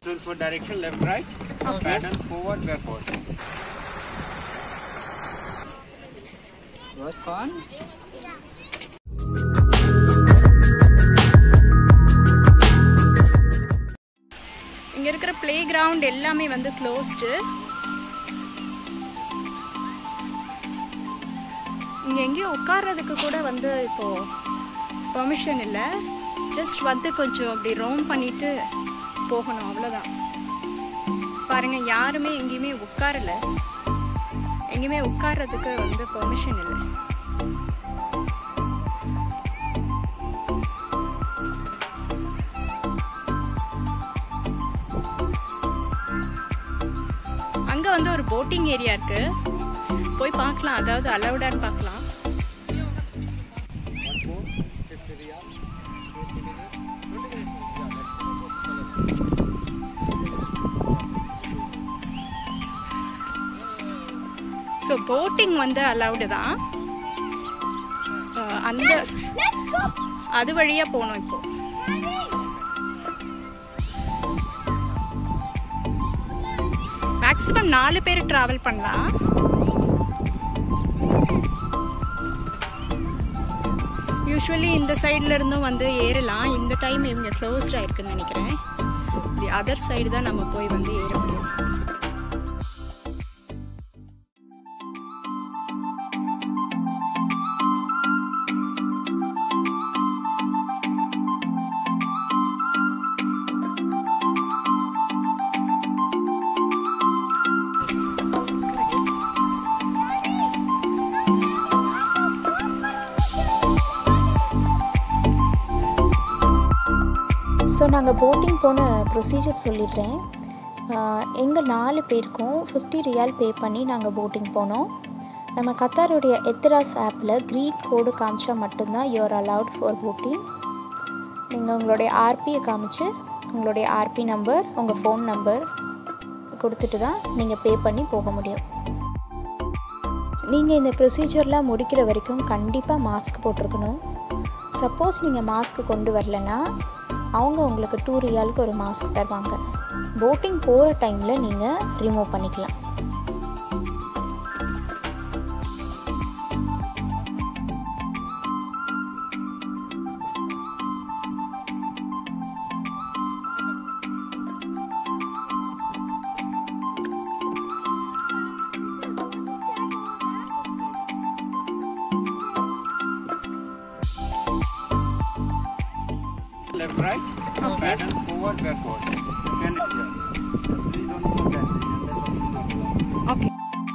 for direction left right. Paddle forward backward. Was fun? இங்கே இருக்கிற play ground எல்லாமே வந்து க்ளோஸ்டு இங்கே எங்கேயும் உட்கார்றதுக்கு கூட வந்து இப்போ பெர்மிஷன் இல்லை ஜஸ்ட் வந்து கொஞ்சம் அப்படி ரோம் பண்ணிட்டு போகணும் அவ்வளோதான் பாருங்க யாருமே எங்கேயுமே உட்காரல எங்கேயுமே உட்கார்றதுக்கு வந்து பெர்மிஷன் இல்லை அங்க வந்து ஒரு போட்டிங் ஏரியா இருக்கு போய் பார்க்கலாம் அதாவது அலவுடான்னு பார்க்கலாம் ஸோ போட்டிங் வந்து அலவுடு தான் அஹ் அந்த அது வழியா போகணும் இப்போ மேக்ஸிமம் நாலு பேர் டிராவல் பண்ணலாம் யூஸ்வலி இந்த சைட்ல இருந்தும் வந்து ஏறலாம் இந்த டைம் இவங்க க்ளோஸ்ட் ஆயிருக்குன்னு நினைக்கிறேன் தி அதர் சைடு தான் நம்ம போய் வந்து ஏற முடியும் ஸோ நாங்கள் போட்டிங் போன ப்ரொசீஜர் சொல்லிடுறேன் எங்கள் நாலு பேருக்கும் ஃபிஃப்டி ரியால் பே பண்ணி நாங்கள் போட்டிங் போனோம் நம்ம கத்தாருடைய எத்திராஸ் ஆப்பில் க்ரீன் கோடு காமிச்சா மட்டும்தான் யூஆர் அலவுட் ஃபார் போட்டிங் நீங்கள் உங்களுடைய ஆர்பியை காமிச்சு உங்களுடைய ஆர்பி நம்பர் உங்கள் ஃபோன் நம்பர் கொடுத்துட்டு தான் நீங்கள் பே பண்ணி போக முடியும் நீங்கள் இந்த ப்ரொசீஜர்லாம் முடிக்கிற வரைக்கும் கண்டிப்பாக மாஸ்க் போட்டிருக்கணும் சப்போஸ் நீங்கள் மாஸ்க் கொண்டு வரலன்னா அவங்க உங்களுக்கு டூ ரியாலுக்கு ஒரு மாஸ்க் தருவாங்க போட்டிங் போகிற டைமில் நீங்கள் ரிமூவ் பண்ணிக்கலாம் Left right. Paddle forward backward. And here. Please don't go back. Okay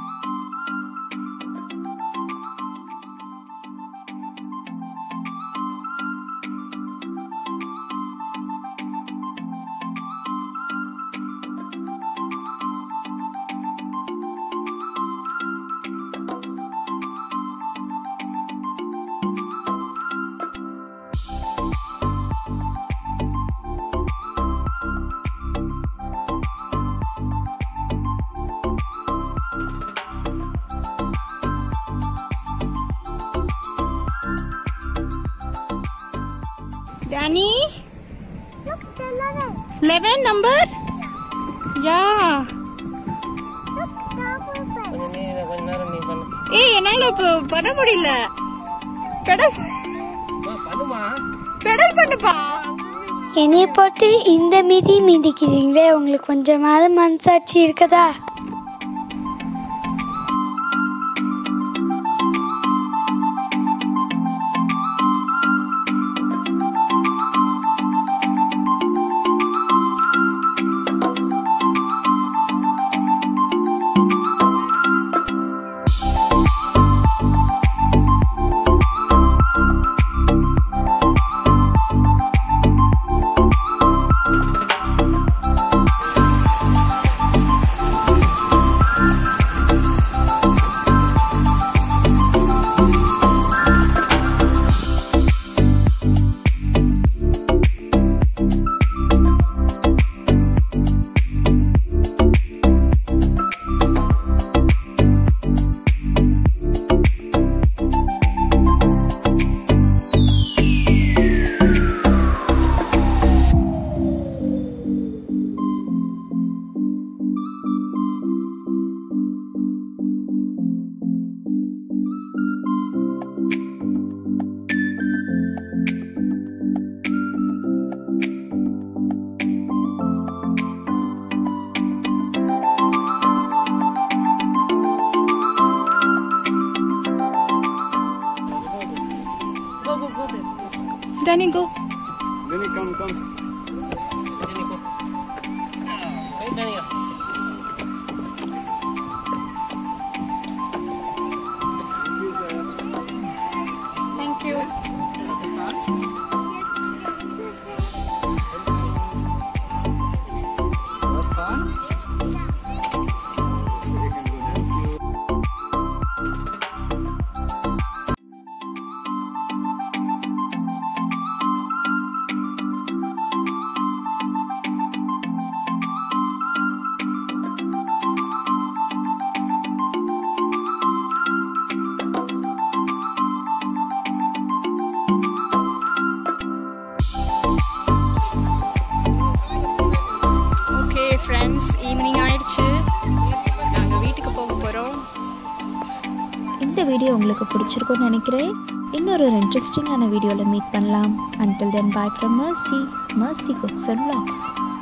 Danny? Look, the level. 11 number? Yeah. Look, double bed. கொஞ்சம் நீ இதை கொஞ்ச நேரம் நீ பண்ணு ஏய் என்னால இப்போ பண்ண முடியல பெடல் அம்மா, பண்ணுமா பெடல் பண்ணுப்பா என்னைய போட்டு இந்த மிதி மிதிக்கிறீங்களே உங்களுக்கு கொஞ்சமாவது மனசாட்சி இருக்குதா Danny, go. Then you come, come. Thank you. Okay friends evening ஆயிடுச்சு நாங்கள் வீட்டுக்கு போக போகிறோம் இந்த வீடியோ உங்களுக்கு பிடிச்சிருக்கும்னு நினைக்கிறேன் இன்னொரு ஒரு இன்ட்ரெஸ்டிங்கான வீடியோவில் மீட் பண்ணலாம் until then bye from Mercy Mercy cooks and vlogs